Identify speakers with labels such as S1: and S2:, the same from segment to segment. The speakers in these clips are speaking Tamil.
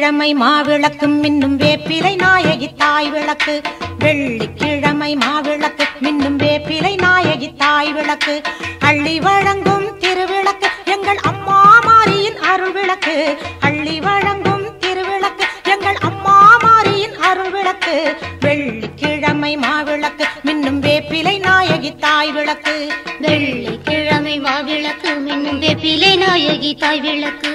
S1: வெள்ளிக்கிழமை மாவிளக்கும் மின்னும் வேப்பிலை நாயகி தாய் விளக்கு வெள்ளிக்கிழமை மாவிளக்கு மின்னும் வேப்பிலை நாயகி தாய் விளக்கு அள்ளி வழங்கும் திருவிளக்கு எங்கள் அம்மா மாரியின் அருள் விளக்கு அள்ளி வழங்கும் திருவிளக்கு எங்கள் அம்மா மாரியின் அருள் விளக்கு வெள்ளிக்கிழமை மாவிளக்கு மின்னும் வேப்பிலை நாயகி தாய் விளக்கு
S2: வெள்ளிக்கிழமை மாவிளக்கு மின்னும் வேப்பிலை நாயகி தாய் விளக்கு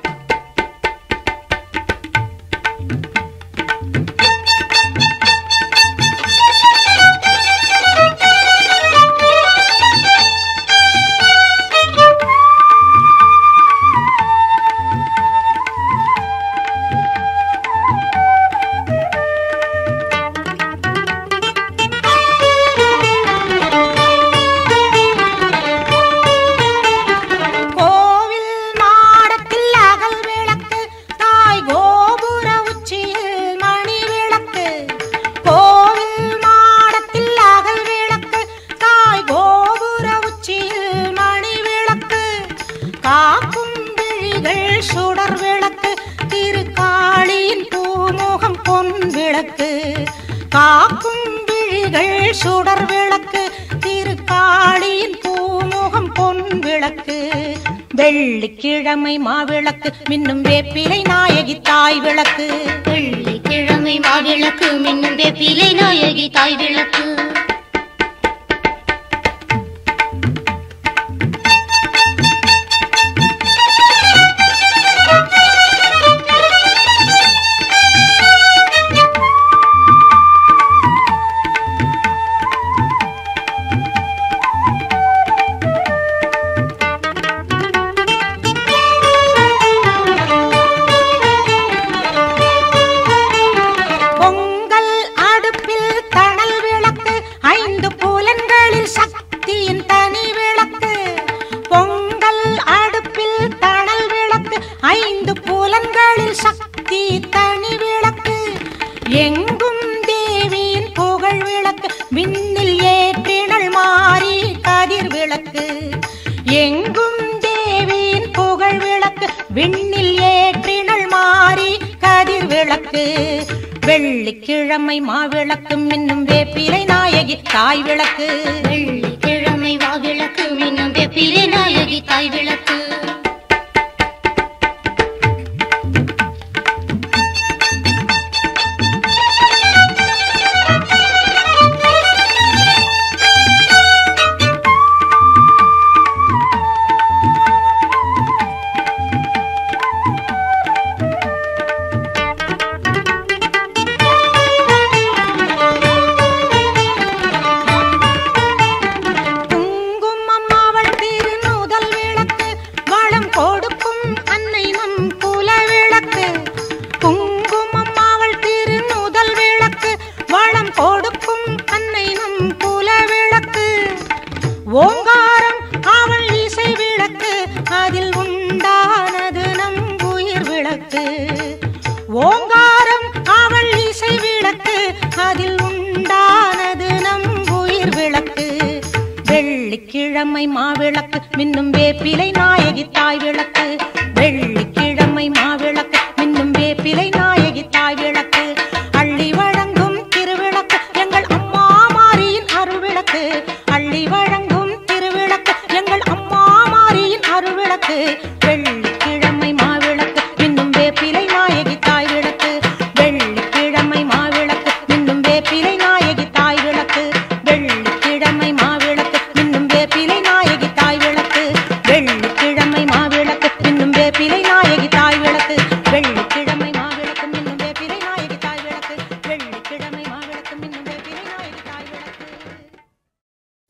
S1: கோவில் மாடத்தில் அகல் விளக்கு தாய் கோபுர உச்சியில் மணி விளக்கு கோவில் மாடத்தில் அகல் விளக்கு தாய் கோபுர உச்சியில் மணி விளக்கு காக்கும் விழிகள் சுடர் விளக்கு திருக்காளியின் பூமுகம் பொன் விளக்கு காக்கும் விழிகள் சுடர் விளக்கு திருக்காளியின் பூமுகம் பொன் விளக்கு வெள்ளிக்கிழமை மாவிளக்கு மின்னும் வேப்பிலை நாயகி தாய் விளக்கு
S2: வெள்ளிக்கிழமை மாவிளக்கு மின்னும் வேப்பிலை நாயகி தாய் விளக்கு
S1: பொங்கல் அடுப்பில் தணல் விளக்கு ஐந்து புலன்களில் சக்தியின் தனி விளக்கு பொங்கல் அடுப்பில் தணல் விளக்கு ஐந்து புலன்களில் சக்தி தனி விளக்கு எங்கும் தேவியின் புகழ் விளக்கு விண்ணில் ஏற்றினள் மாறி கதிர் விளக்கு எங்கும் தேவியின் புகழ் விளக்கு விண்ணில் ஏற்றினள் மாறி கதிர் விளக்கு வெள்ளிக்கிழமை மாவிளக்கு மின்னும் வேப்பிலை நாயகி தாய் விளக்கு
S2: வெள்ளிக்கிழமை மாவிளக்கு மின்னும் வேப்பிலை நாயகி தாய் விளக்கு
S1: குங்குமம் அவள் திருநூதல் விளக்கு வளம் கொடுக்கும் அன்னை நம் குல விளக்கு குங்குமம் அவள் திருநூதல் விளக்கு வளம் கொடுக்கும் அன்னை நம் குல விளக்கு ஓங்காரம் அவள் இசை விளக்கு அதில் உண்டானது நம் உயிர் விளக்கு ஓங்காரம் அவள் இசை விளக்கு அதில் உண்டானது நம் உயிர் விளக்கு வெள்ளிக்கிழமை மாவிளக்கு மின்னும் வேப்பிலை நாயகி தாய் விளக்கு வெள்ளிக்கிழமை மாவிளக்கு மின்னும் வேப்பிலை நாயகி தாய் விளக்கு அள்ளி வழங்கும் திருவிளக்கு எங்கள் அம்மா மாரியின் அருள் விளக்கு அள்ளி வழங்கும் திருவிளக்கு எங்கள் அம்மா மாரியின் அருள் விளக்கு வெள்ளிக்கிழமை மாவிளக்கு மின்னும் வேப்பிலை நாயகி தாய் விளக்கு வெள்ளிக்கிழமை மாவிளக்கு மின்னும் வேப்பிலை நாயகி தாய் விளக்கு வெள்ளிக்கிழமை மாவிளக்கு மின்னும் வேப்பிலை நாயகி தாய் விளக்கு வெள்ளிக்கிழமை மாவிளக்கு மின்னும் வேப்பிலை நாயகி தாய் விளக்கு வெள்ளிக்கிழமை மாவிளக்கு மின்னும் வேப்பிலை நாயகி தாய் விளக்கு வெள்ளிக்கிழமை மாவிளக்கு மின்னும் வேப்பிலை நாயகி தாய் விளக்கு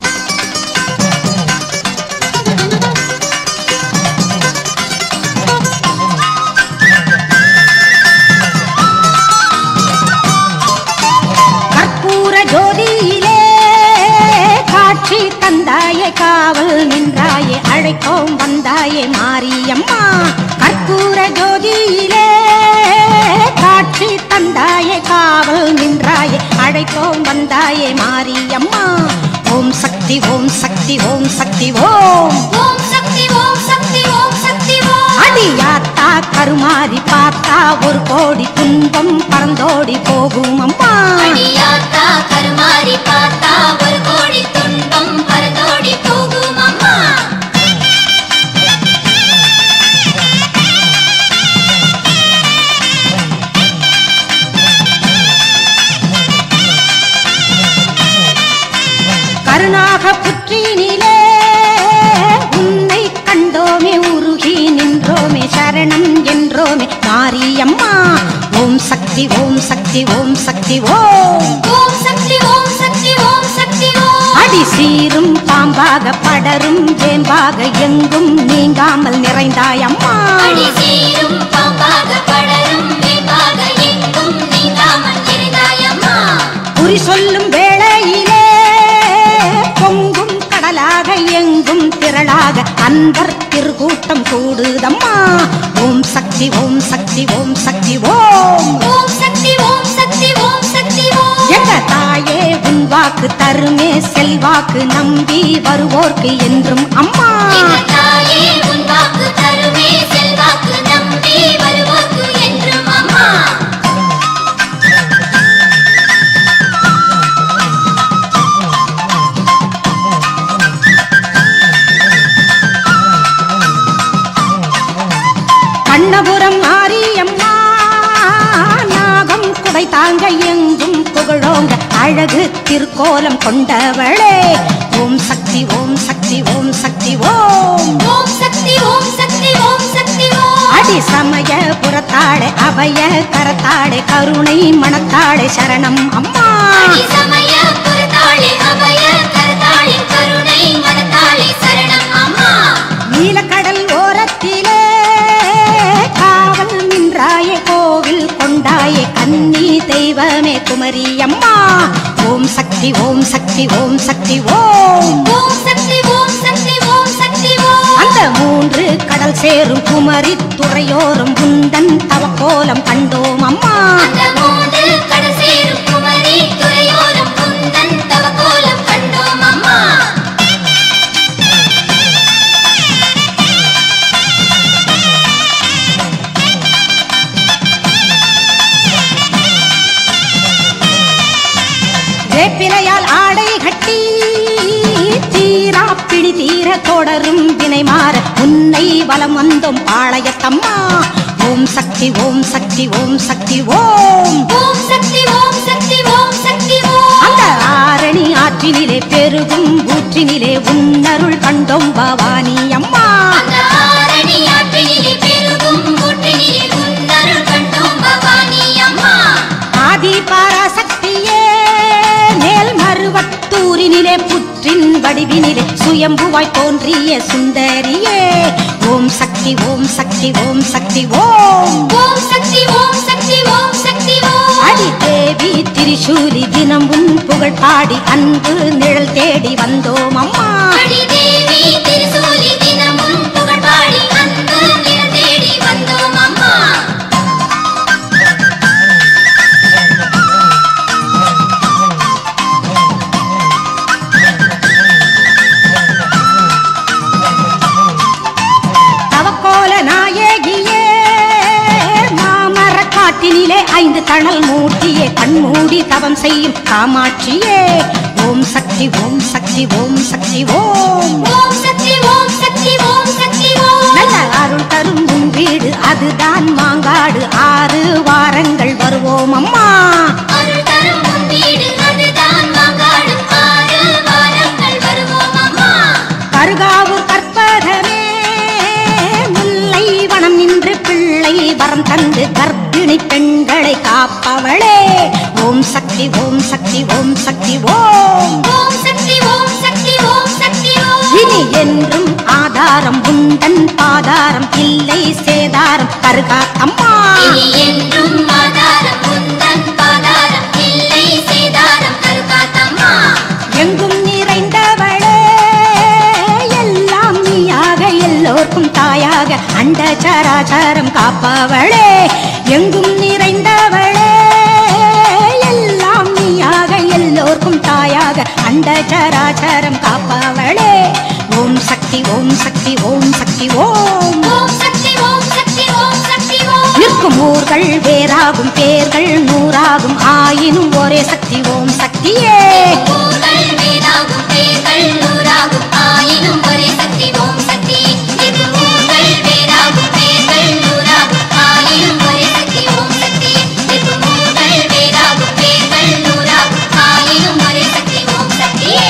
S1: கற்பூர ஜோதியிலே காட்சி தந்தாயே காவல் நின்றாயே அழைப்போம் வந்தாயே மாரியம்மா கற்பூர ஜோதியிலே காட்சி தந்தாயே காவல் நின்றாயே அழைப்போம் வந்தாயே மாரியம்மா ஓம் சக்தி ஓம் சக்தி ஓம் சக்தி ஓம்
S2: ஓம் சக்தி ஓம் சக்தி ஓம் சக்தி ஓம்
S1: அடி அடியாத்தா கருமாறி பார்த்தா ஒரு கோடி துன்பம் பறந்தோடி போகும் அம்மா
S2: அடியாத்தா கருமாறி பார்த்தா ஒரு கோடி துன்பம் பறந்தோடி போகும் அம்மா
S1: கருணாக புற்றினிலே உன்னை கண்டோமே உருகி நின்றோமே சரணம் என்றோமே மாரியம்மா ஓம் சக்தி ஓம் சக்தி ஓம் சக்தி ஓம்
S2: ஓம் சக்தி ஓம் சக்தி ஓம் சக்தி ஓம்
S1: அடி சீரும் பாம்பாக படரும் வேம்பாக எங்கும் நீங்காமல் நிறைந்தாய் அம்மா
S2: அடி சீரும் பாம்பாக படரும் வேம்பாக எங்கும் நீங்காமல் இருந்தாயம்மா
S1: குறி சொல்லும் வேளையிலே பொங்கும் கடலாக எங்கும் திரளாக அன்பர் திருக்கூட்டம் கூடுதம்மா ஓம் சக்தி ஓம் சக்தி ஓம் சக்தி ஓம்
S2: ஓம் சக்தி ஓம் சக்தி ஓம் சக்தி ஓம்
S1: எங்க தாயே உன் வாக்கு தருமே செல்வாக்கு நம்பி வருவோர்க்கு என்றும் அம்மா
S2: எங்கள் தாயே உன் வாக்கு தருமே செல்வாக்கு நம்பி வருவோர்க்கு என்றும் அம்மா
S1: கண்ணபுரம் மாரியம்மா நாகம் குடை தாங்க எங்கும் புகழோங்க அழகு திருக்கோலம் கொண்டவளே ஓம் சக்தி ஓம் சக்தி ஓம் சக்தி ஓம்
S2: ஓம் சக்தி ஓம் சக்தி ஓம் சக்தி ஓம்
S1: அடி சமய புறத்தாடே அபய கரத்தாடே கருணை மணத்தாடே சரணம் அம்மா
S2: அடி சமய புறத்தாளே அபய கரத்தாளே கருணை மனத்தாளே சரணம் அம்மா
S1: நீலக்கடல் ஓரத்திலே காவல் நின்றாயே கோவில் கொண்டாயே கன்னி தெய்வமே குமரி அம்மா ஓம் சக்தி ஓம் சக்தி ஓம் சக்தி ஓம்
S2: ஓம் சக்தி ஓம் சக்தி ஓம் சக்தி ஓம்
S1: அந்த மூன்று கடல் சேரும் குமரி துறையோரும் குந்தன் தவக்கோலம் கண்டோம் அம்மா
S2: அந்த மூன்று கடசேரும் குமரி துறையோரம் குந்தன் தவக்கோலம் கண்டோம் அம்மா
S1: வேப்பிலையால் ஆடை கட்டி தீரா பிடி தீர தொடரும் வினை மாற உன்னை வலம் வந்தோம் பாளையத்தம்மா ஓம் சக்தி ஓம் சக்தி ஓம் சக்தி ஓம்
S2: ஓம் சக்தி ஓம் சக்தி ஓம் சக்தி ஓம்
S1: அந்த ஆரணி ஆற்றினிலே பெருகும் ஊற்றினிலே உன்னருள் கண்டோம் பவானி அம்மா
S2: அந்த ஆரணி ஆற்றினிலே பெருகும் ஊற்றினிலே உன்னருள் கண்டோம் பவானி அம்மா
S1: ஆதி பராசக்தியே மேல் மருவத்தூரினிலே புற்றின் வடிவினிலே சுயம்புவாய் தோன்றிய சுந்தரியே ஓம் சக்தி ஓம் சக்தி ஓம் சக்தி ஓம்
S2: ஓம் சக்தி ஓம் சக்தி ஓம் சக்தி ஓம்
S1: அடி தேவி திரிசூலி தினம் உன் புகழ் பாடி அன்பு நிழல் தேடி வந்தோம் அம்மா
S2: அடி தேவி திருசூலி தினமும் புகழ் பாடி அன்பு நிழல் தேடி வந்தோம் அம்மா
S1: தவக்கோல நாயகியே மாமர காட்டினிலே ஐந்து தணல் மூட்டியே கண்மூடி தவம் செய்யும் காமாட்சியே ஓம் சக்தி ஓம் சக்தி ஓம் சக்தி ஓம்
S2: ஓம் சக்தி ஓம் சக்தி ஓம் சக்தி ஓம்
S1: நல்ல அருள் தரும் உன் வீடு அதுதான் மாங்காடு ஆறு வாரங்கள் வருவோம் அம்மா
S2: அருள் தரும் உன் வீடு அதுதான் மாங்காடு ஆறு வாரங்கள் வருவோம் அம்மா
S1: கருகாவூர் கற்பகமே முல்லை வனம் நின்று பிள்ளை வரம் தந்து கர்ப்பிணி பெண்களை காப்பவளே ஓம் சக்தி ஓம் சக்தி ஓம் சக்தி ஓம்
S2: ஓம் சக்தி ஓம் சக்தி ஓம் சக்தி ஓம்
S1: இனி என்றும் ஆதாரம் உந்தன் பாதாரம் இல்லை சேதாரம் கருகாத்தம்மா
S2: இனி என்றும் ஆதாரம் உந்தன் பாதாரம் இல்லை சேதாரம் கருகாத்தம்மா
S1: எங்கும் நிறைந்தவளே எல்லாம் நீயாக எல்லோர்க்கும் தாயாக அண்ட சராச்சரம் காப்பவளே எங்கும் நிறைந்தவளே எல்லாம் நீயாக எல்லோர்க்கும் தாயாக அண்ட சராச்சரம் காப்பவளே ஓம் சக்தி ஓம் சக்தி ஓம் சக்தி ஓம்
S2: ஓம் சக்தி ஓம் சக்தி
S1: இருக்கும் ஊர்கள் வேறாகும் பேர்கள் நூறாகும் ஆயினும் ஒரே சக்தி ஓம் சக்தியே
S2: ஊர்கள் வேறாகும் பேர்கள் நூறாகும் ஆயினும் ஒரே சக்தி ஓம் சக்தி இது ஊர்கள் வேறாகும் பேர்கள் நூறாகும் ஆயினும் ஒரே சக்தி ஓம் சக்தி இது ஊர்கள் வேறாகும் பேர்கள் நூறாகும் ஆயினும் ஒரே சக்தி ஓம் சக்தியே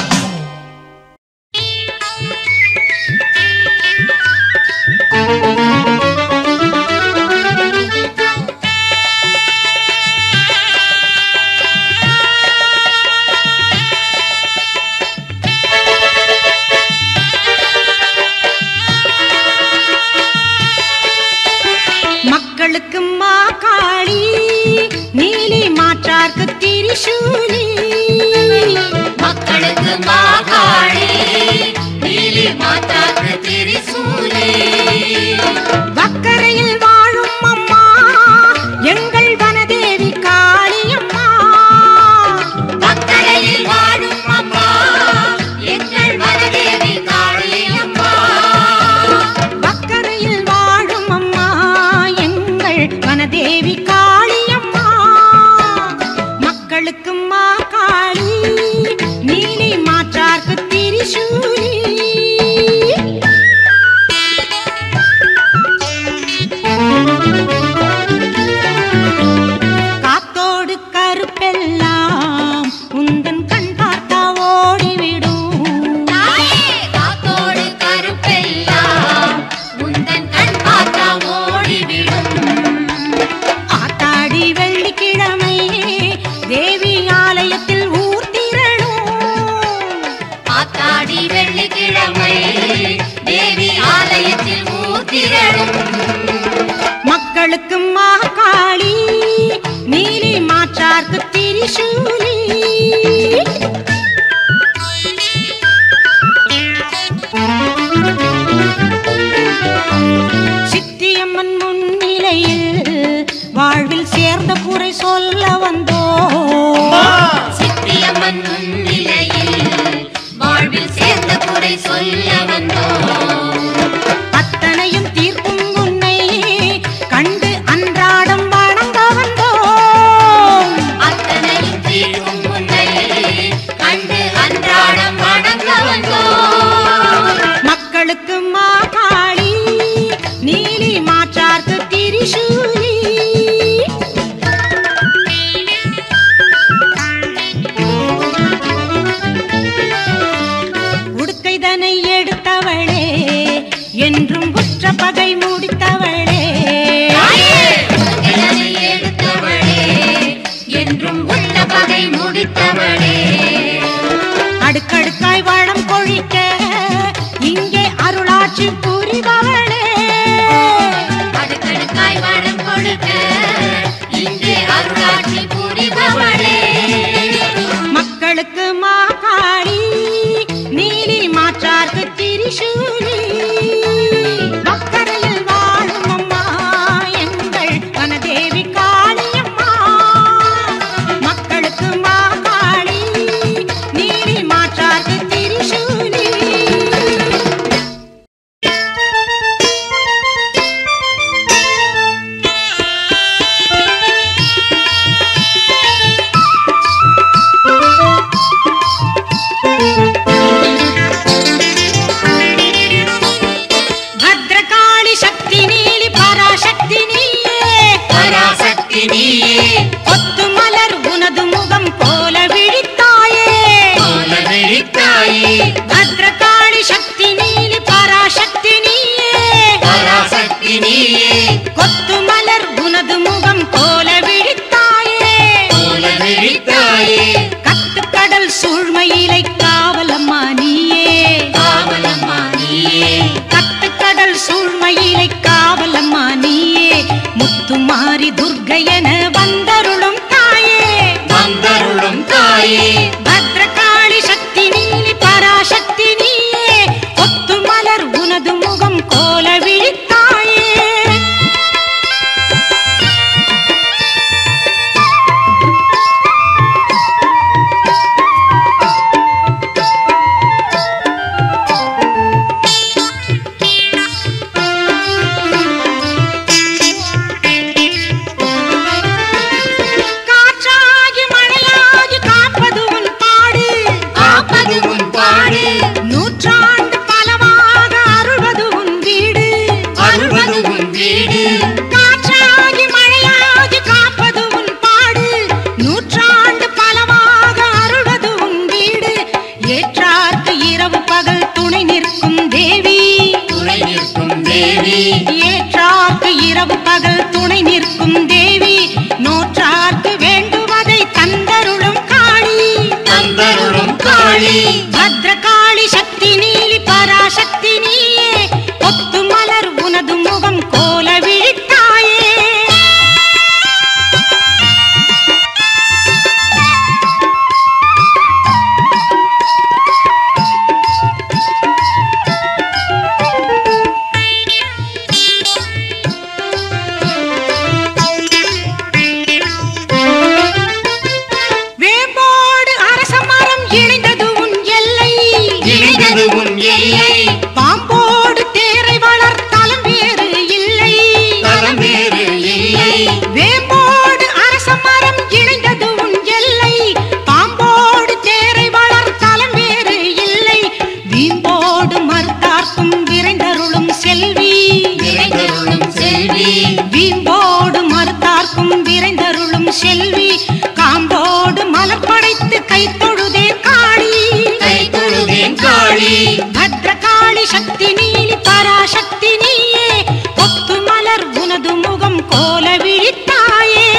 S1: மக்களுக்கு மா காளி நீலி மாற்றார்க்கு திரிசூலி
S2: மக்களுக்கு மாகாளி நீலி மாதாக்கு திரிசூலி
S1: வக்கரையில் வாழும் அம்மா எங்கள் வனதேவி காளியம்மா
S2: மக்களையில் வாழும் அம்மா எங்கள் மனதேவி காளியம்மா
S1: வக்கரையில் வாழும் அம்மா எங்கள் வனதேவி காளியம்மா மக்களுக்கு மா காளி நீலி மாற்றார்க்கு திரிசூலி காத்தோடு கருப்பெல்லாம் உந்தன் கண் பார்த்தா ஓடிவிடும்
S2: தாயே காத்தோடு கருப்பெல்லாம் உந்தன் கண் பார்த்தா ஓடிவிடும்
S1: ஆத்தாடி வெள்ளிக்கிழமை தேவி ஆலயத்தில் ஊர்த்திரளும்
S2: ஆத்தாடி வெள்ளிக்கிழமை தேவி ஆலயத்தில் ஊத்திரளும்
S1: மக்களுக்கு மாகாளி நீலி மாற்றார்க்கு திரிசூலி சித்தியம்மன் முன்னிலையில் வாழ்வில் சேர்ந்த குறை சொல்ல வந்தோம்
S2: சித்தியம்மன் முன்னிலையில் வாழ்வில் சேர்ந்த குறை சொல்ல வந்தோம்
S1: அத்தனையும் தீர்க்கும் உன்னை கண்டு அன்றாடம் வணங்க வந்தோம்
S2: அத்தனையும் தீர்க்கும் உன்னை கண்டு அன்றாடம் வணங்க வந்தோம்
S1: மக்களுக்கு மாகாளி நீலி மாற்றார்க்கு திரிசூலி உடுக்கைதனை எடுத்தவளே என்றும் உற்ற பகை முடித்தவளே
S2: தாயே, உலகினை எடுத்தவளே என்றும் உள்ள பகை முடித்தவளே
S1: அடுக்கடுக்காய் வளம் கொழிக்க இங்கே அருளாட்சி புரிபவளே
S2: அடுக்கடுக்காய் வரம் கொடுக்க இங்கே அருளாட்சி புரிபவளே
S1: மக்களுக்கு மாகாளி நீலி மாற்றார்க்கு திரிசூலி மக்கரையில் வாழும் அம்மா எங்கள் வனதேவி காளியம்மா மக்களுக்கு மாகாளி நீலி மாற்றார்க்கு திரிசூலி ಭದ್ರಕಾಳಿ ಶಕ್ತಿ ನೀಲಿ ಪರಾಶಕ್ತಿ ನೀಯೇ
S2: பராசக்தி நீயே
S1: ஒத்து மலர் உனது முகம் போல விழித்தாயே
S2: போல விழித்தாயே
S1: ಭದ್ರಕಾಳಿ ಶಕ್ತಿ ನೀಲಿ ಪರಾಶಕ್ತಿ ನೀಯೇ
S2: பராசக்தி நீயே
S1: கொத்து மலர் உனது முகம் போல விழித்தாயே
S2: போல விழித்தாயே
S1: கத்துக்கடல் சூழ்மையிலை காவலம்மா நீயே
S2: காவலம்மா நீயே
S1: கத்துக்கடல் சூழ்மையிலை காவலம்மா நீயே முத்துமாரி துர்க்கையென வந்தருளும் தாயே
S2: வந்தருளும் தாயே
S1: பத்ரகாளி சக்தி நீலி பராசக்தி நீயே கொத்து மலர் உனது முகம் கோல விழித்தாயே நிற்கும் தேவி நோற்றார்க்கு வேண்டுவதை தந்தருளும் காளி
S3: தந்தருளும் காளி
S1: பத்ரகாளி சக்தி நீலி பராசக்தி நீயே ஒத்து மலர் உனது முகம் கோல விழித்தாயே வேம்போடு அரச மரம் இணைந்தது உன் எல்லை
S3: இணைந்தது உன் எல்லை
S1: பாம்போடு தேரை வளர்த்தாலும் வேறு இல்லை
S3: தலம் வேறு இல்லை
S1: வேம்போடு அரச மரம் இணைந்தது உன் எல்லை பாம்போடு தேரை வளர்த்தாலும் வேறு இல்லை வீம்போடு மறுத்தார்க்கும் விரைந்தருளும் செல்வி
S3: நிறைந்தருளும் செல்வி
S1: வீம்போடு மறுத்தார்க்கும் விரைந்தருளும் செல்வி காம்போடு மலர் படைத்து கை தொழுதே காளி
S3: கை தொழுதேன் காளி
S1: பத்ரகாளி சக்தி நீலி பராசக்தி நீயே ஒத்து மலர் உனது முகம் கோல விழித்தாயே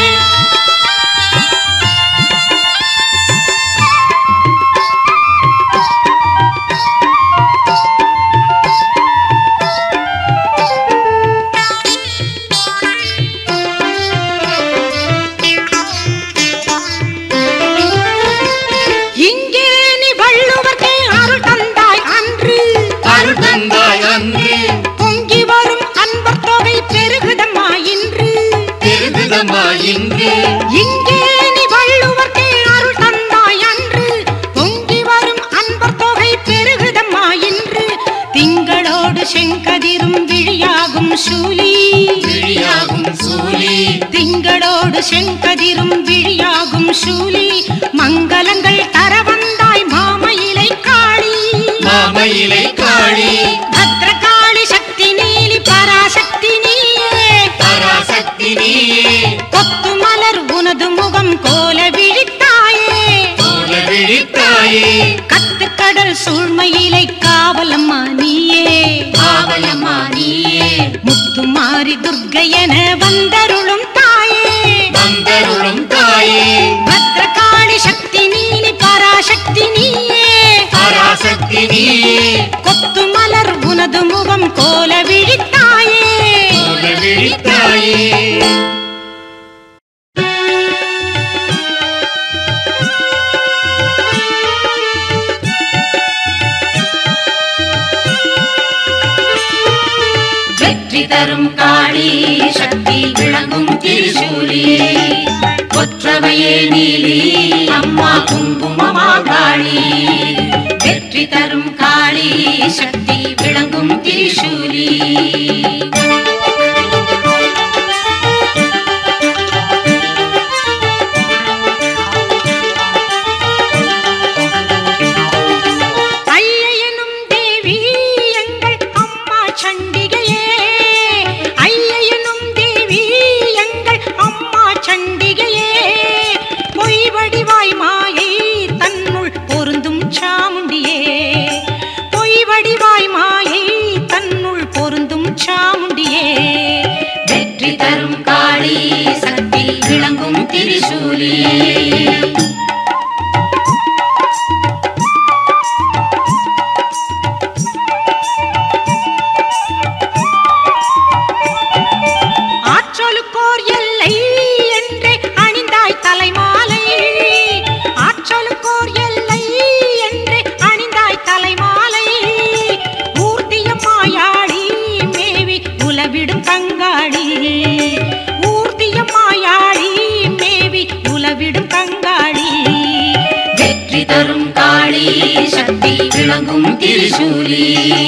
S1: இங்கே நீ வள்ளுவர்க்கே அருள் தந்தாய் அன்று
S3: அருள் தந்தாய் அன்று
S1: பொங்கி வரும் அன்பர் தொகை பெருகுதம்மா இன்று
S3: பெருகுதமா இன்று
S1: இங்கே நீ வள்ளுவர்க்கே அருள் தந்தாய் அன்று பொங்கி வரும் அன்பர் தொகை பெருகுதம்மா இன்று திங்களோடு செங்கதிரும் விழியாகும் சூலி
S3: விழியாகும் சூலி
S1: திங்களோடு செங்கதிரும் விழியாகும் சூலி மங்களங்கள் தர வந்தாய் மாமயிலை காளி
S3: மாமயிலை காளி
S1: பத்ரகாளி சக்தி நீலி பராசக்தி நீயே
S3: பராசக்தி நீயே
S1: கொத்து மலர் உனது முகம் கோல விழித்தாயே
S3: போல விழித்தாயே
S1: கத்துக்கடல் சூழ்மையிலை காவலம்மா நீயே
S3: காவலம்மா நீயே
S1: முத்துமாரி துர்க்கை என வந்தருளும் தாயே
S3: வந்தருளும் தாயே
S1: பத்ரகாளி சக்தி நீலி பராசக்தி நீயே
S3: பராசக்தி நீயே
S1: கொத்து மலர் உனது முகம் கோல விழித்தாயே
S3: போல விழித்தாயே
S2: வெற்றி தரும் காளி சக்தி விளங்கும் திரிசூலி கொற்றவையே நீலி அம்மா குங்குமமா காளி வெற்றி தரும் காளி சக்தி விளங்கும் திரிசூலி
S1: ஐயனும் தேவி எங்கள் அம்மா சண்டிகையே ஐயனும் தேவி எங்கள் அம்மா சண்டிகையே பொய் வடிவாய் மாயை தன்னுள் பொருந்தும் சாமுண்டியே பொய் வடிவாய் மாயை தன்னுள் பொருந்தும் சாமுண்டியே
S2: வெற்றி தரும் காளி சக்தி விளங்கும் திரிசூலி
S1: ஆற்றலுக்கோர் எல்லை என்றே அணிந்தாய் தலைமாலை ஆற்றலுக்கோர் எல்லை என்றே அணிந்தாய் தலைமாலை ஊர்த்தியம் மாயாடி மேவி உலவிடும் கங்காளி ஊர்த்தியம் மாயாடி மேவி உலவிடும் கங்காளி
S2: வெற்றி தரும் காளி சக்தி விளங்கும் திரிசூலி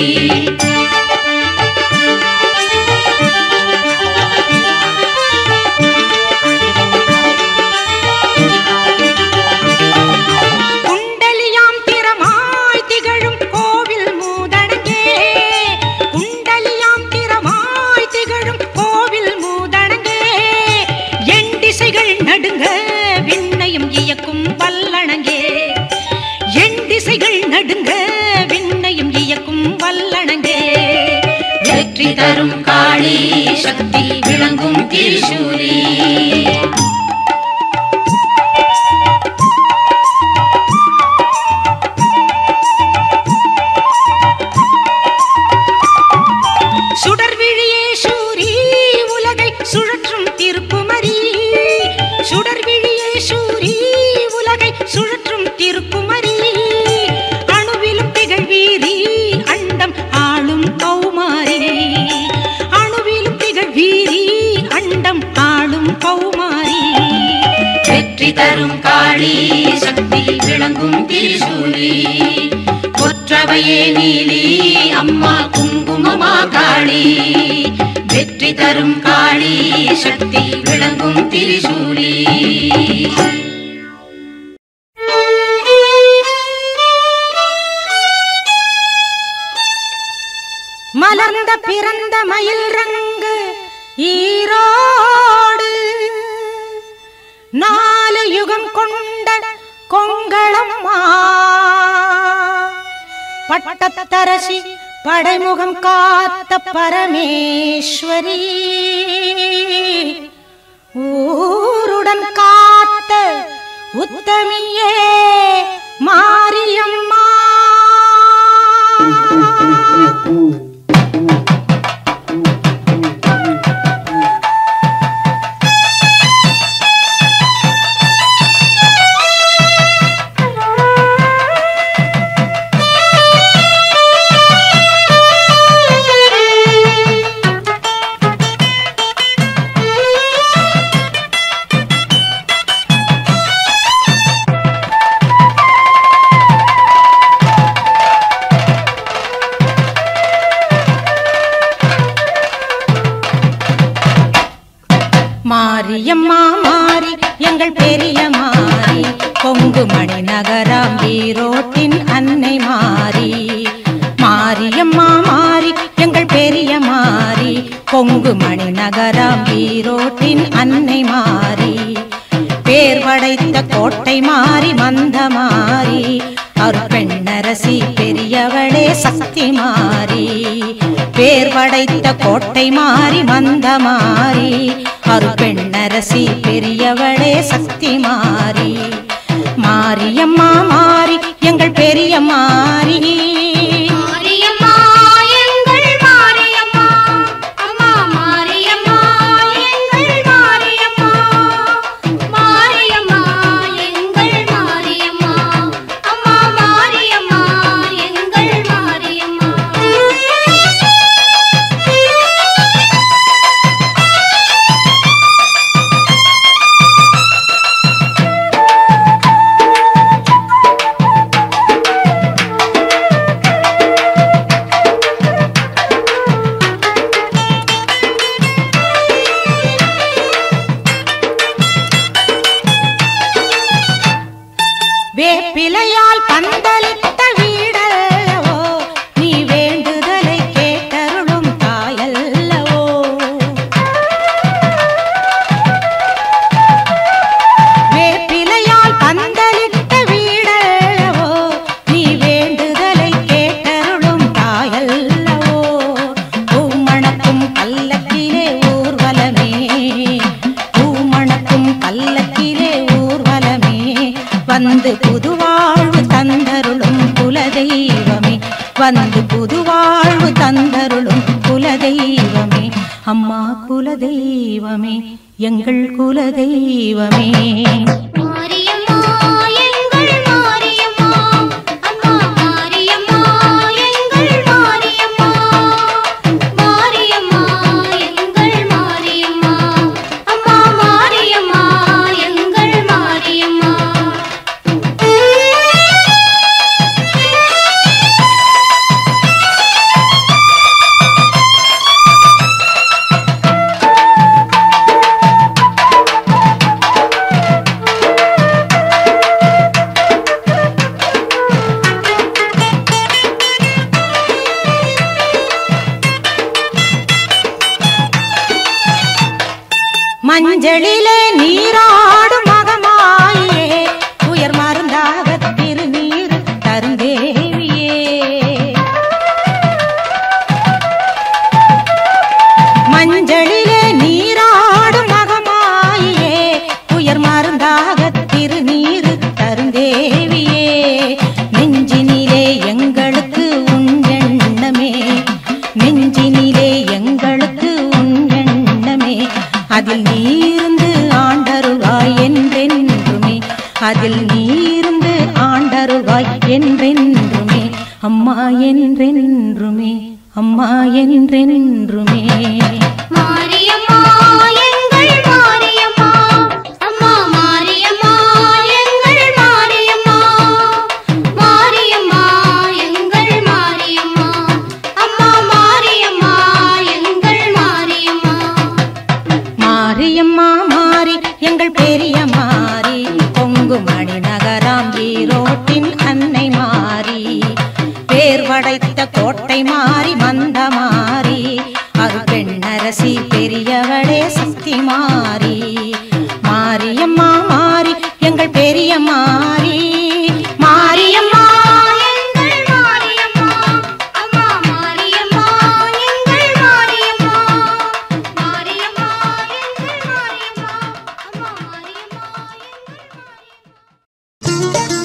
S1: குண்டலியாம் திறமாய் திகழும் கோவில் மூதடங்கே குண்டலியாம் திறமாய் திகழும் கோவில் மூதடங்கே என் திசைகள் நடுங்க விண்ணையும் இயக்கும் வல்லணங்கே என் திசைகள் நடுங்க விண்ணையும் இயக்கும் வல்லணங்கே
S2: வெற்றி
S3: வெற்றி தரும் காளி சக்தி விளங்கும் திரிசூலி
S1: சுடர் விழியே சூரி உலகை சுழற்றும் திருக்குமரி சுடர் விழியே சூரி உலகை சுழற்றும் திருக்குமரி அணுவிலும் திகழ்வீரி அண்டம் ஆளும் கௌமாரி அணுவிலும் திகழ்வீரி அண்டம் ஆளும் கௌமாரி
S3: வெற்றி தரும் காளி சக்தி விளங்கும் திரிசூலி கொற்றவையே நீலி அம்மா குங்குமமா காளி வெற்றி தரும் காளி சக்தி விளங்கும் திரிசூலி
S1: மலர்ந்த பிறந்த மயில் ரங்கு ஈரோடு நாலு யுகம் கொண்ட கொங்களம்மா பட்டத்தரசி படைமுகம் காத்த பரமேஸ்வரி ஊருடன் காத்த உத்தமியே மாரியம்மா மாரியம்மா மாறி எங்கள் பெரிய மாறி கொங்கு மணி நகராம் ஈரோட்டின் அன்னை மாறி மாரியம்மா மாறி எங்கள் பெரிய மாறி கொங்கு மணி நகராம் ஈரோட்டின் அன்னை மாறி பேர் படைத்த கோட்டை மாறி மந்த மாறி அருப்பெண்ணரசி பெரியவளே சக்தி மாறி பேர் படைத்த கோட்டை மாறி மந்த மாறி அருப்பெண்ணரசி பெரியவளே சக்தி மாறி மாரியம்மா மாறி எங்கள் பெரிய மாறி
S2: மாரியம்மா எங்கள் மாரியம்மா அம்மா மாரியம்மா எங்கள் மாரியம்மா மாரியம்மா எங்கள் மாரியம்மா அம்மா மாரியம்மா எங்கள் மாரியம்மா
S1: வேப்பிலையால் பந்தலிட்ட வீடல்லவோ நீ வேண்டுதலை கேட்டருளும் தாயல்லவோ வேப்பிலையால் பந்தலிட்ட வீடல்லவோ நீ வேண்டுதலை கேட்டருளும் தாயல்லவோ பூமணக்கும் பல்லக்கிலே ஊர்வலமே பூமணக்கும் பல்லக்கிலே ஊர்வலமே வந்து புதுவாழ்வு தந்தருளும் குலதெய்வமே வந்து புதுவாழ்வு தந்தருளும் குலதெய்வமே அம்மா குலதெய்வமே எங்கள் குலதெய்வமே
S2: மாரியம்மா எங்கள் மாரியம்மா அம்மா மாரியம்மா எங்கள் மாரியம்மா மாரியம்மா எங்கள் மாரியம்மா அம்மா மாரியம்மா எங்கள் மாரியம்மா
S1: மாரியம்மா அதில் நீ இருந்து ஆண்டருவாய் என்றென்றுமே அம்மா என்றென்றுமே அம்மா என்றென்றுமே
S2: மாரியம்மா எங்கள் மாரியம்மா அம்மா மாரியம்மா எங்கள் மாரியம்மா மாரியம்மா எங்கள் மாரியம்மா அம்மா மாரியம்மா எங்கள் மாரியம்மா
S1: மாரியம்மா மாறி எங்கள் பெரிய மாறி பொங்கு மணிநகராம் ஈரோட்டின் அன்னை மாறி பேர் படைத்த கோட்டை மாறி மந்த மாறி அது பெண்ணரசி பெரியவளே சக்தி மாறி மாரியம்மா மாறி எங்கள் பெரிய மாறி மாரியம்மா
S2: எங்கள் மாரியம்மா அம்மா மாரியம்மா எங்கள் மாரியம்மா மாரியம்மா எங்கள் மாரியம்மா அம்மா மாரியம்மா எங்கள்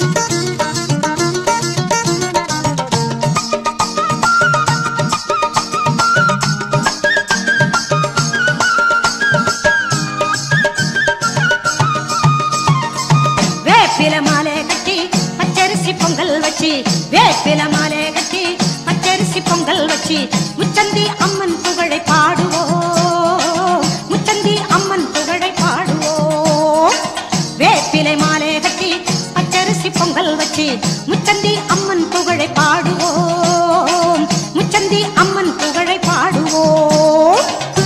S1: வேப்பில மாலை கட்டி பச்சரிசி பொங்கல் வச்சு வேப்பில மாலை கட்டி பச்சரிசி பொங்கல் வச்சு முச்சந்தி அம்மன் புகழை பாடுவோம் முச்சந்தி அம்மன் புகழை பாடுவோம் வேப்பிலை மாலை கட்டி பச்சரிசி பொங்கல் வச்சு முச்சந்தி அம்மன் புகழை பாடுவோம் முச்சந்தி அம்மன் புகழை பாடுவோம்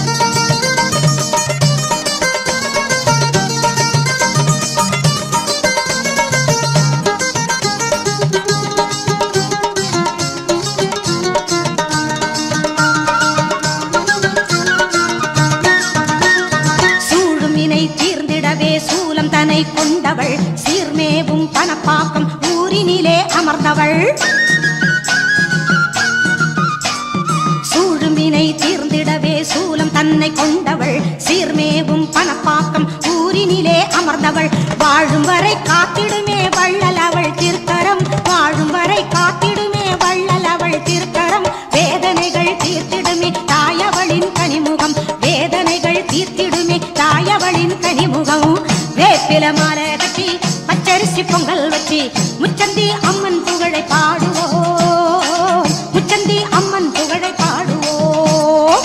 S1: சூழுமினை தீர்ந்திடவே சூலம் தனை கொண்டவள் சீர்மேவும் பணப்பாக்கம் ஊரினிலே அமர்ந்தவள் சூழுமினை தீர்ந்திடவே சூலம் தன்னை கொண்டவள் சீர்மேவும் பணப்பாக்கம் ஊரினிலே அமர்ந்தவள் வாழும் வரை காத்திடுமே வள்ளல் அவள் திருக்கரம் வாழும் வரை காத்திடுமே வள்ளல் அவள் திருக்கரம் வேதனைகள் தீர்த்திடுமே தாயவளின் கனிமுகம் வேதனைகள் தீர்த்திடுமே தாயவளின் கனிமுகம் வேப்பில மாலை கட்டி பச்சரிசி பொங்கல் வச்சு முச்சந்தி அம்மன் புகழை பாடுவோம் முச்சந்தி அம்மன் புகழை பாடுவோம்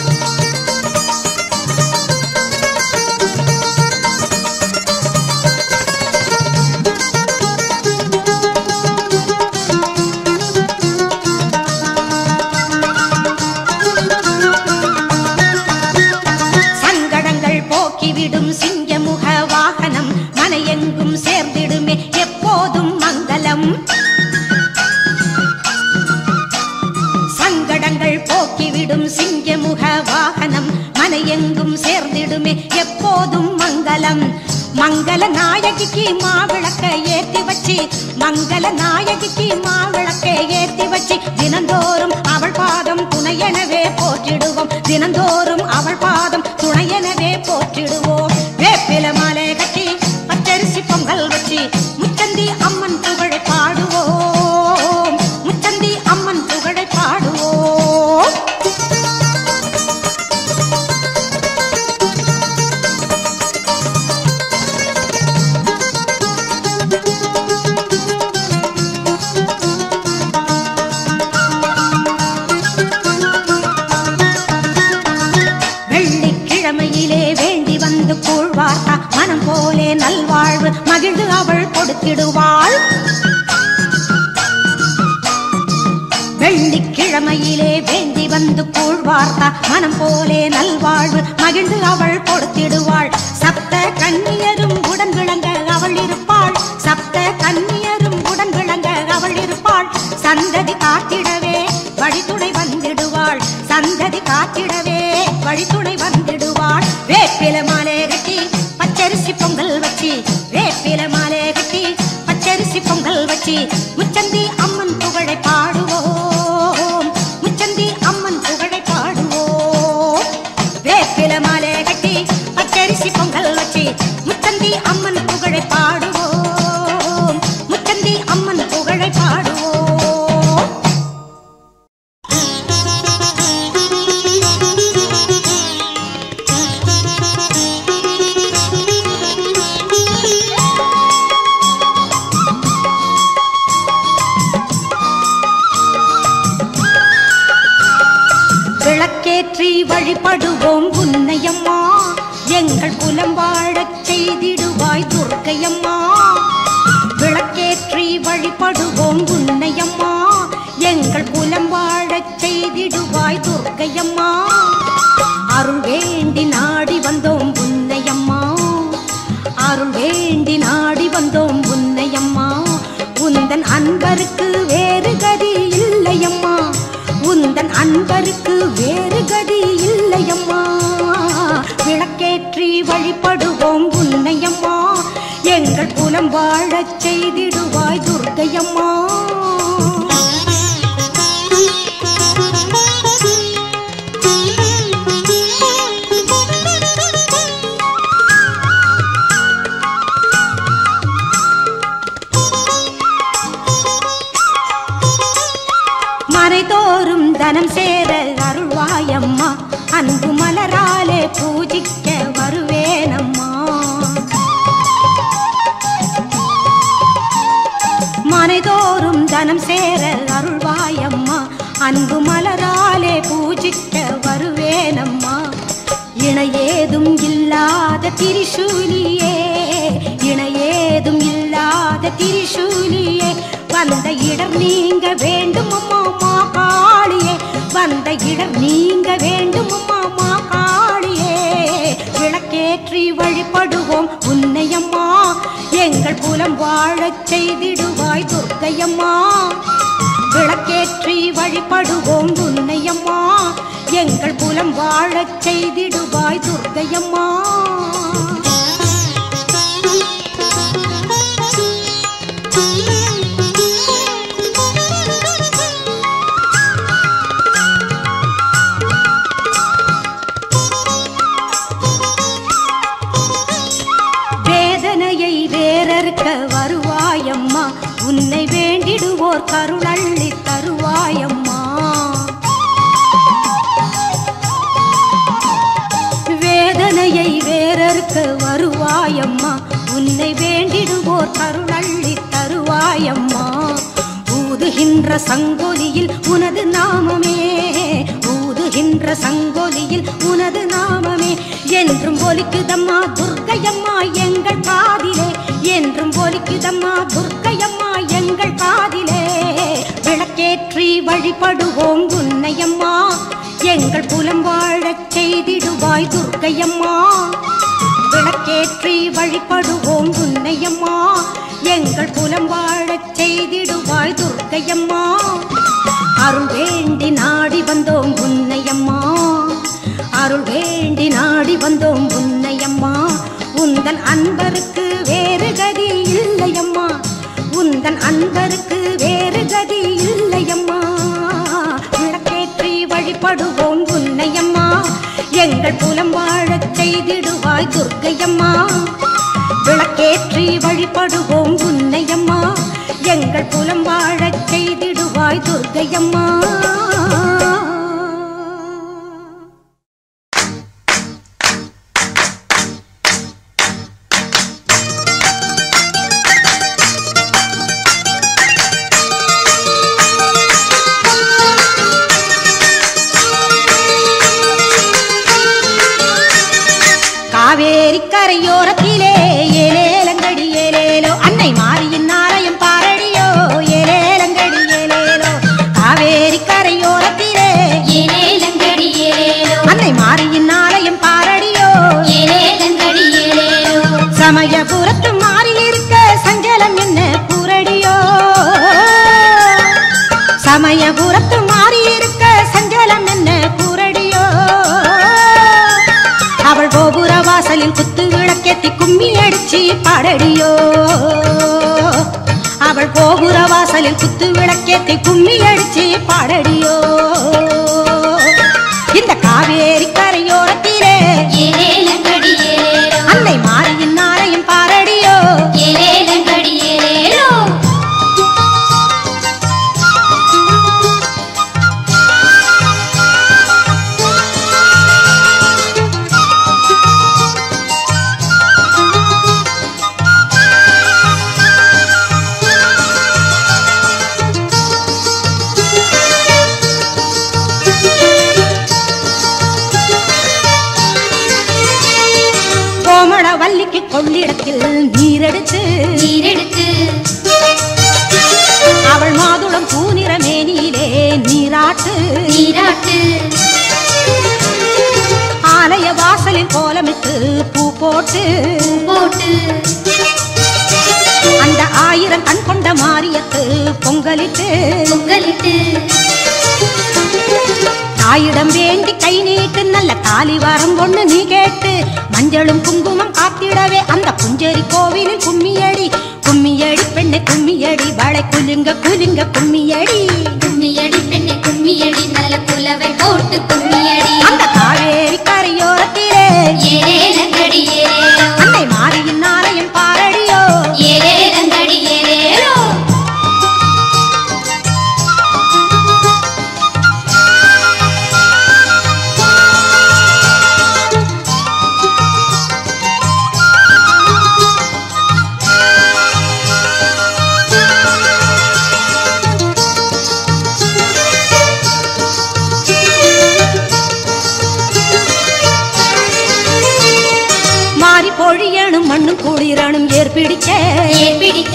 S1: சங்கடங்கள் போக்கிவிடும் சிங்கமுக வாகனம் மனையெங்கும் சேர்ந்திடுமே எப்போதும் மங்களம் சங்கடங்கள் போக்கிவிடும் சிங்கமுக வாகனம் மனையெங்கும் சேர்ந்திடுமே எப்போதும் மங்களம் மங்கள நாயகிக்கு மாவிளக்க ஏத்தி வச்சு மங்கள நாயகிக்கு மாவிளக்க ஏத்தி வச்சு தினந்தோறும் அவள் பாதம் துணையெனவே போற்றிடுவோம் தினந்தோறும் அவள் பாதம் துணையெனவே போற்றிடுவோம் வேப்பில மாலை கட்டி பச்சரிசி பொங்கல் வச்சு முச்சந்தி அம்மன் புகழை பாடுவோம் முச்சந்தி அம்மன் புகழை பாடுவோம் வெள்ளிக்கிழமையிலே வேண்டி வந்து கூழ்வார்த்தா மனம் போலே நல்வாழ்வு மகிழ்ந்து அவள் கொடுத்திடுவாள் வெள்ளிக்கிழமையிலே வேண்டி வந்து கூழ்வார்த்தா மனம் போலே நல்வாழ்வு மகிழ்ந்து அவள் கொடுத்திடுவாள் சப்த கன்னியரும் உடன் விளங்க அவள் இருப்பாள் சப்த கன்னியரும் உடன் விளங்க அவள் இருப்பாள் சந்ததி காத்திடவே வழித்துணை வந்திடுவாள் சந்ததி காத்திடவே வழித்துணை வந்திடுவாள் வேப்பில மாலை கட்டி பச்சரிசி பொங்கல் வச்சு வேப்பில மாலை கட்டி பச்சரிசி பொங்கல் வச்சு முச்சந்தி அம்மன் புகழை பாடுவோம் முச்சந்தி அம்மன் புகழை பாடுவோம் வேப்பில மாலை கட்டி பச்சரிசி பொங்கல் வச்சு முச்சந்தி அம்மன் புகழை பாடுவோம் முச்சந்தி அம்மன் புகழை பாடுவோம் வழிபடுவோம் உன்னையம்மா எங்கள் குலம் வாழச் செய்திடுவாய் துர்க்கையம்மா விளக்கேற்றி வழிபடுவோம் உன்னையம்மா எங்கள் குலம் வாழச் செய்திடுவாய் துர்க்கையம்மா அருள் வேண்டி நாடி வந்தோம் உன்னையம்மா அருள் வேண்டி நாடி வந்தோம் உன்னையம்மா உந்தன் அன்பருக்கு வேறு கதி இல்லையம்மா உந்தன் அன்பருக்கு வேறு கதி இல்லையம்மா விளக்கேற்றி வழிபடுவோம் உன்னையம்மா எங்கள் குலம் வாழச் செய்திடுவாய் துர்க்கையம்மா மறைதோறும் தனம் சேர அருள்வாயம்மா அன்பு மலராலே பூஜிக்க வருவேனம்மா மனைதோறும் தனம் சேர அருள்வாயம்மா அன்பு மலராலே பூஜிக்க வருவேனம்மா இணையேதும் இல்லாத திரிசூலியே இணையேதும் இல்லாத திரிசூலியே வந்த இடர் நீங்க வேண்டும் அம்மா மா காளியே வந்த இடர் நீங்க வேண்டும் அம்மா மா காளியே விளக்கேற்றி வழிபடுவோம் உன்னையம்மா எங்கள் குலம் வாழச் செய்திடுவாய் துர்க்கையம்மா விளக்கேற்றி வழிபடுவோம் உன்னையம்மா எங்கள் குலம் வாழச் செய்திடுவாய் துர்க்கையம்மா வேதனையை வேறறுக்க வருவாயம்மா உன்னை வேண்டிடுவோர் கருளள்ளி தருவாயம்மா வேதனையை வேறறுக்க வருவாயம்மா உன்னை வேண்டிடுவோர் கருளள்ளி தருவாயம்மா ஊதுகின்ற சங்கொலியில் உனது நாமமே ஊதுகின்ற சங்கொலியில் உனது நாமமே என்றும் ஒலிக்குதம்மா துர்க்கையம்மா எங்கள் காதிலே என்றும் ஒலிக்குதம்மா துர்க்கையம்மா எங்கள் காதிலே விளக்கேற்றி வழிபடுவோம் உன்னையம்மா எங்கள் புலம் வாழச் செய்திடுவாய் துர்க்கையம்மா விளக்கேற்றி வழிபடுவோம் உன்னையம்மா எங்கள் புலம் வாழச் செய்திடுவாய் துர்க்கையம்மா அருள் வேண்டி நாடி வந்தோம் உன்னையம்மா அருள் வேண்டி நாடி வந்தோம் உன்னையம்மா உந்தன் அன்பருக்கு வேறு கதி இல்லையம்மா உந்தன் அன்பருக்கு வேறு கதி இல்லையம்மா விளக்கேற்றி வழிபடுவோம் உன்னையம்மா எங்கள் புலம் வாழச் செய்திடுவாய் துர்க்கையம்மா விளக்கேற்றி வழிபடுவோம் உன்னையம்மா எங்கள் புலம் வாழச் செய்திடுவாய் துர்க்கையம்மா காவேரி கரையோரத்திலே ஏலேலங்கடி ஏலேலோ அன்னை மாரியின் ஆலயம் பாரடியோ ஏலேலங்கடி ஏலேலோ காவேரி கரையோரத்திலே
S2: ஏலேலங்கடி ஏலேலோ
S1: அன்னை மாரியின் ஆலயம் பாரடியோ
S2: ஏலேலங்கடி ஏலேலோ
S1: சமயபுரத்து மாறில் இருக்க சஞ்சலம் என்ன பூரடியோ சமயபுரத்து மாறி இருக்க சஞ்சலம் என்ன பூரடியோ அவள் கோபுர வாசலில் குத்து விளக்கேத்தி கும்மி அடிச்சு பாடடியோ அவள் கோபுர வாசலில் குத்து விளக்கேத்தி கும்மி அடிச்சு பாடடியோ இந்த காவேரி கரையோரத்திலே
S2: ஏலேலங்கடி ஏலேலோ
S1: அன்னை மாரியின் நாளையும் பாரடியோ
S2: ஏலேலங்கடி ஏலேலோ
S1: குடத்தில் நீரெடுத்து
S2: நீரெடுத்து
S1: அவள் மாதுளம் பூநிற மேனியிலே நீராட்டு
S2: நீராட்டு
S1: ஆலய வாசலில் கோலமிட்டு பூ போட்டு
S2: போட்டு
S1: அந்த ஆயிரம் கண் கொண்ட மாரியத்து பொங்கலிட்டு
S2: பொங்கலிட்டு
S1: தாயிடம் வேண்டி கை நீட்டு நல்ல தாலி வரம் ஒண்ணு நீ கேட்டு மஞ்சளும் குங்குமம் காத்திடவே அந்த புஞ்சேரி கோவிலில் கும்மியடி கும்மியடி பெண்ணு கும்மியடி வளை குலுங்க குலுங்க கும்மியடி
S2: கும்மியடி பெண்ணே கும்மியடி நல்ல குலவை போட்டு கும்மியடி
S1: அந்த காவேரி கரையோரத்திலே
S2: ஏலேலங்கடி ஏலேலோ
S1: அன்னை மாரியின் ஆலயம் பாரடியோ
S2: ஏலேலங்கடி ஏலேலோ
S1: மாறி பொழியணும் மண்ணும் குளிரணும் ஏற்பிடிக்க
S2: ஏர் பிடிக்க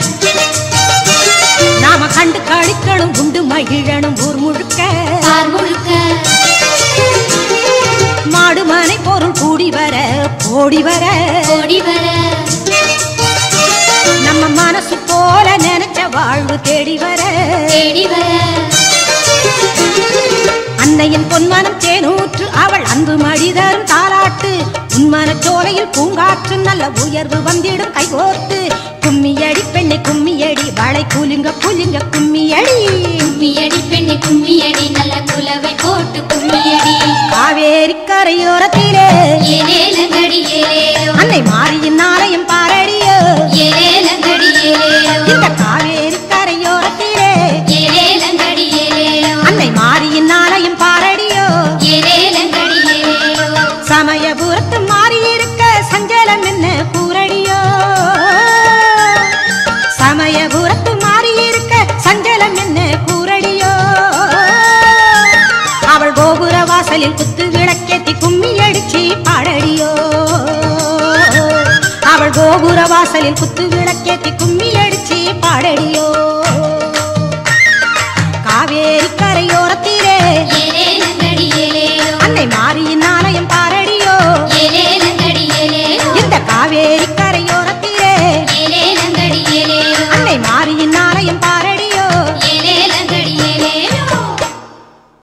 S1: நாம கண்டு கழிக்கணும் உண்டு மகிழணும் ஊர் முழுக்க
S2: பார் முழுக்க
S1: மாடு மனை பொருள் கூடி வர போடி வர
S2: ஓடி வர
S1: நம்ம மனசு போல நினைச்ச வாழ்வு தேடி வர
S2: தேடி வர
S1: அன்னையின் பொன்மனம் தேனூற்று அவள் அன்பு மடிதரும் தாலாட்டு உன்மன சோலையில் பூங்காற்று நல்ல உயர்வு வந்திடும் கைகோர்த்து கும்மியடி பெண்ணை கும்மியடி வளை குலுங்க குலுங்க கும்மியடி
S2: கும்மியடி பெண்ணே கும்மியடி நல்ல குலவை போட்டு கும்மியடி
S1: காவேரி கரையோரத்திலே
S2: ஏலேலங்கடி ஏலேலோ
S1: அன்னை மாரியின் ஆலயம் பாரடியோ
S2: ஏலேலங்கடி ஏலேலோ
S1: இந்த காவேரி கரையோரத்திலே
S2: ஏலேலங்கடி ஏலேலோ
S1: அன்னை மாரியின் ஆலயம் பாரடியோ
S2: ஏலேலங்கடி ஏலேலோ
S1: சமயபுரத்து மாறி இருக்க சஞ்சலம் என்ன கூரடியோ சமயபுரத்து மாறி இருக்க சஞ்சலம் என்ன கூரடியோ அவள் கோபுர வாசலில் குத்து விளக்கேத்தி கும்மி அடிச்சு பாடடியோ அவள் கோபுர வாசலில் குத்து விளக்கேத்தி கும்மி அடிச்சு பாடடியோ காவேரி கரையோரத்திலே
S2: ஏலேலங்கடி ஏலேலோ
S1: அன்னை மாரியின் ஆலயம் பாரடியோ
S2: ஏலேலங்கடி ஏலேலோ
S1: இந்த காவேரி